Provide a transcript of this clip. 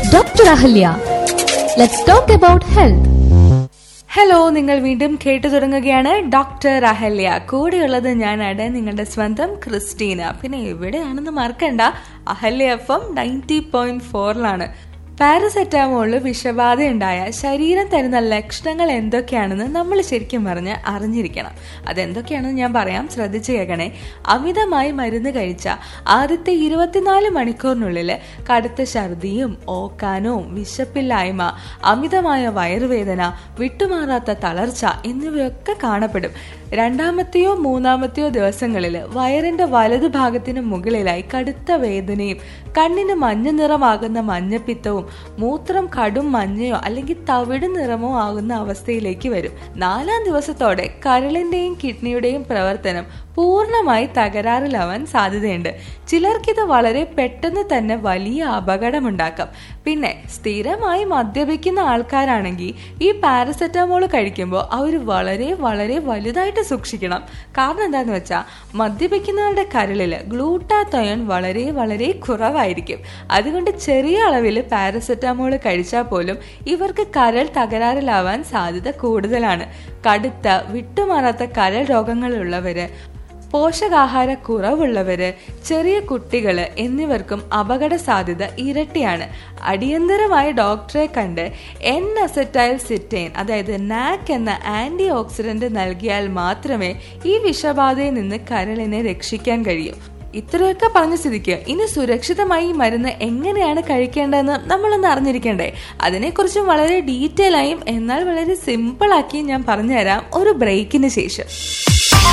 Dr. Ahalya. Let's talk about health. Hello നിങ്ങൾ വീണ്ടും കേട്ടു തുടങ്ങുകയാണ് ഡോക്ടർ അഹല്യ കൂടെയുള്ളത് ഞാനാണ് നിങ്ങളുടെ സ്വന്തം ക്രിസ്റ്റീന പിന്നെ എവിടെയാണെന്ന് മറക്കണ്ട Ahalya F M ninety point ഫോറിലാണ് പാരസെറ്റാമോളിൽ വിഷബാധയുണ്ടായ ശരീരം തരുന്ന ലക്ഷണങ്ങൾ എന്തൊക്കെയാണെന്ന് നമ്മൾ ശരിക്കും പറഞ്ഞ് അറിഞ്ഞിരിക്കണം അതെന്തൊക്കെയാണെന്ന് ഞാൻ പറയാം ശ്രദ്ധിച്ചു കേൾക്കണേ അമിതമായി മരുന്ന് കഴിച്ച ആദ്യത്തെ ഇരുപത്തിനാല് മണിക്കൂറിനുള്ളിൽ കടുത്ത ഛർദിയും ഓക്കാനവും വിശപ്പില്ലായ്മ അമിതമായ വയറുവേദന വിട്ടുമാറാത്ത തളർച്ച എന്നിവയൊക്കെ കാണപ്പെടും രണ്ടാമത്തെയോ മൂന്നാമത്തെയോ ദിവസങ്ങളിൽ വയറിന്റെ വലതുഭാഗത്തിന് മുകളിലായി കടുത്ത വേദനയും കണ്ണിന് മഞ്ഞ നിറമാകുന്ന മഞ്ഞപ്പിത്തവും മൂത്രം കടും മഞ്ഞയോ അല്ലെങ്കിൽ തവിട് നിറമോ ആകുന്ന അവസ്ഥയിലേക്ക് വരും നാലാം ദിവസത്തോടെ കരളിന്റെയും കിഡ്നിയുടെയും പ്രവർത്തനം പൂർണ്ണമായി തകരാറിലാവാൻ സാധ്യതയുണ്ട് ചിലർക്കിത് വളരെ പെട്ടെന്ന് തന്നെ വലിയ അപകടമുണ്ടാക്കാം പിന്നെ സ്ഥിരമായി മദ്യപിക്കുന്ന ആൾക്കാരാണെങ്കിൽ ഈ പാരസെറ്റമോൾ കഴിക്കുമ്പോൾ അവർ വളരെ വളരെ വലുതായിട്ട് സൂക്ഷിക്കണം കാരണം എന്താന്ന് വെച്ചാൽ മദ്യപിക്കുന്നവരുടെ കരളിൽ ഗ്ലൂട്ടാത്തയോൺ വളരെ വളരെ കുറവായിരിക്കും അതുകൊണ്ട് ചെറിയ അളവിൽ പാരസെറ്റമോൾ കഴിച്ചാൽ പോലും ഇവർക്ക് കരൾ തകരാറിലാവാൻ സാധ്യത കൂടുതലാണ് കടുത്ത വിട്ടുമാറാത്ത കരൾ രോഗങ്ങളുള്ളവര് പോഷകാഹാര കുറവുള്ളവര് ചെറിയ കുട്ടികൾ എന്നിവർക്കും അപകട സാധ്യത ഇരട്ടിയാണ് അടിയന്തരമായി ഡോക്ടറെ കണ്ട് എൻ അസറ്റൈൽ സിറ്റൈൻ അതായത് നാക് എന്ന ആന്റി ഓക്സിഡന്റ് നൽകിയാൽ മാത്രമേ ഈ വിഷബാധയിൽ നിന്ന് കരളിനെ രക്ഷിക്കാൻ കഴിയൂ ഇത്രയൊക്കെ പറഞ്ഞ സ്ഥിതിക്ക് ഇനി സുരക്ഷിതമായി ഈ മരുന്ന് എങ്ങനെയാണ് കഴിക്കേണ്ടതെന്ന് നമ്മളൊന്ന് അറിഞ്ഞിരിക്കണ്ടേ അതിനെക്കുറിച്ചും വളരെ ഡീറ്റെയിൽ ആയും എന്നാൽ വളരെ സിമ്പിൾ ആക്കിയും ഞാൻ പറഞ്ഞുതരാം ഒരു ബ്രേക്കിന് ശേഷം